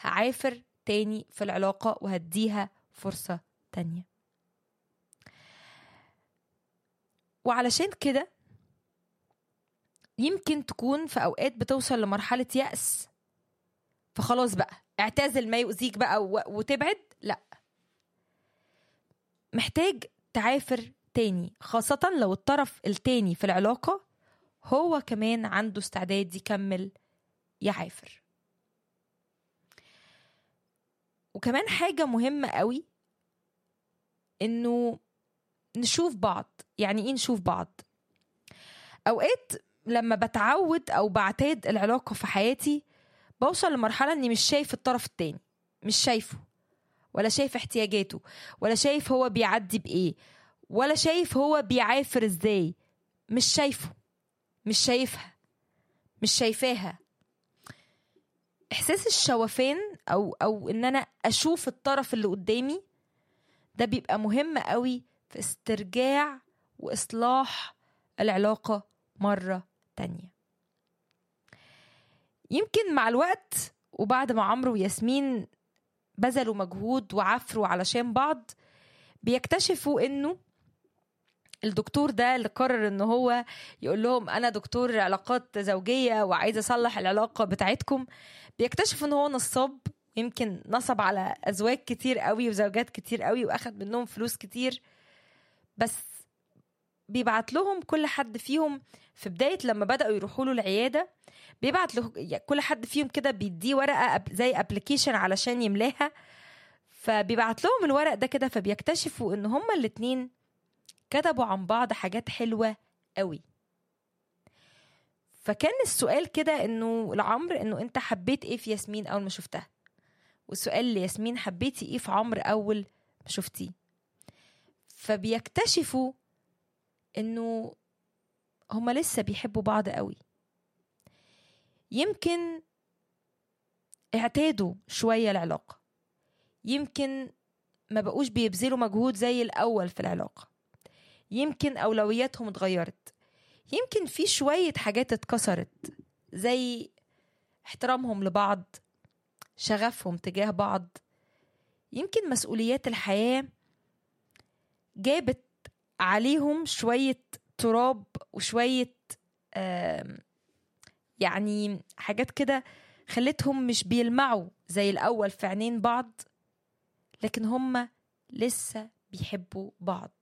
هعافر تاني في العلاقة وهديها فرصة تانية وعلشان كده يمكن تكون في أوقات بتوصل لمرحلة يأس فخلاص بقى اعتزل ما يؤذيك بقى و- وتبعد لا محتاج تعافر تاني خاصة لو الطرف التاني في العلاقة هو كمان عنده استعداد يكمل يعافر وكمان حاجة مهمة قوي انه نشوف بعض يعني ايه نشوف بعض اوقات لما بتعود او بعتاد العلاقة في حياتي بوصل لمرحلة اني مش شايف الطرف التاني مش شايفه ولا شايف احتياجاته ولا شايف هو بيعدي بايه ولا شايف هو بيعافر ازاي مش شايفه مش شايفها مش شايفاها احساس الشوفان او او ان انا اشوف الطرف اللي قدامي ده بيبقى مهم قوي في استرجاع واصلاح العلاقه مره تانية يمكن مع الوقت وبعد ما عمرو وياسمين بذلوا مجهود وعفروا علشان بعض بيكتشفوا انه الدكتور ده اللي قرر ان هو يقول لهم انا دكتور علاقات زوجيه وعايز اصلح العلاقه بتاعتكم بيكتشف ان هو نصاب يمكن نصب على ازواج كتير قوي وزوجات كتير قوي واخد منهم فلوس كتير بس بيبعت لهم كل حد فيهم في بدايه لما بداوا يروحوا له العياده بيبعت له يعني كل حد فيهم كده بيديه ورقه أب- زي ابلكيشن علشان يملاها فبيبعت لهم الورق ده كده فبيكتشفوا ان هما الاتنين كتبوا عن بعض حاجات حلوه قوي فكان السؤال كده انه لعمرو انه انت حبيت ايه في ياسمين اول ما شفتها والسؤال لياسمين حبيتي ايه في عمرو اول ما شفتيه فبيكتشفوا انه هما لسه بيحبوا بعض قوي يمكن اعتادوا شوية العلاقة يمكن ما بقوش بيبذلوا مجهود زي الأول في العلاقة يمكن أولوياتهم اتغيرت يمكن في شوية حاجات اتكسرت زي احترامهم لبعض شغفهم تجاه بعض يمكن مسؤوليات الحياة جابت عليهم شوية تراب وشوية آم، يعني حاجات كده خلتهم مش بيلمعوا زي الأول في عينين بعض لكن هم لسه بيحبوا بعض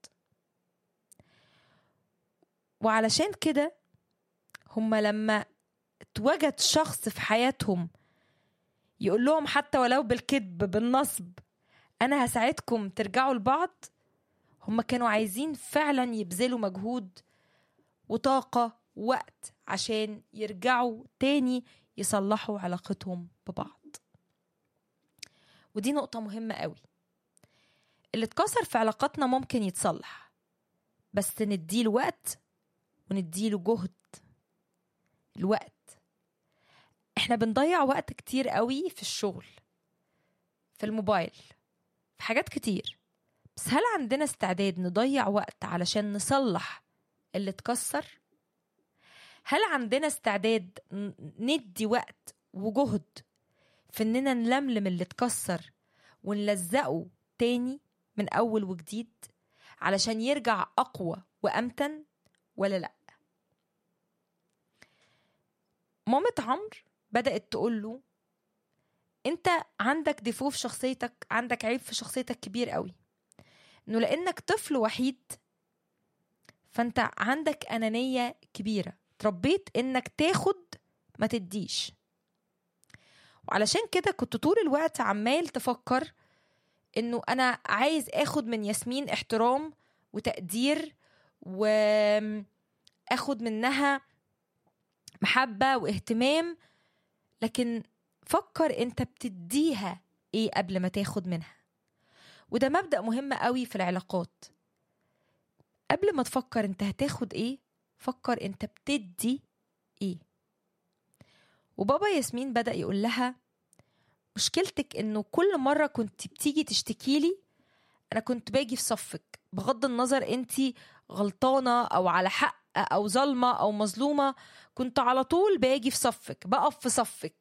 وعلشان كده هم لما اتوجد شخص في حياتهم يقول لهم حتى ولو بالكذب بالنصب انا هساعدكم ترجعوا لبعض هم كانوا عايزين فعلا يبذلوا مجهود وطاقة وقت عشان يرجعوا تاني يصلحوا علاقتهم ببعض ودي نقطة مهمة قوي اللي اتكسر في علاقاتنا ممكن يتصلح بس نديله وقت ونديله جهد الوقت احنا بنضيع وقت كتير قوي في الشغل في الموبايل في حاجات كتير بس هل عندنا استعداد نضيع وقت علشان نصلح اللي اتكسر هل عندنا استعداد ن- ندي وقت وجهد في اننا نلملم اللي اتكسر ونلزقه تاني من اول وجديد علشان يرجع اقوى وامتن ولا لا مامة عمرو بدأت تقول له انت عندك ديفو في شخصيتك عندك عيب في شخصيتك كبير قوي انه لانك طفل وحيد فانت عندك انانيه كبيره تربيت انك تاخد ما تديش وعلشان كده كنت طول الوقت عمال تفكر انه انا عايز اخد من ياسمين احترام وتقدير واخد منها محبه واهتمام لكن فكر انت بتديها ايه قبل ما تاخد منها وده مبدأ مهم قوي في العلاقات قبل ما تفكر انت هتاخد ايه فكر انت بتدي ايه وبابا ياسمين بدأ يقول لها مشكلتك انه كل مرة كنت بتيجي تشتكي لي انا كنت باجي في صفك بغض النظر انت غلطانة او على حق او ظالمة او مظلومة كنت على طول باجي في صفك بقف في صفك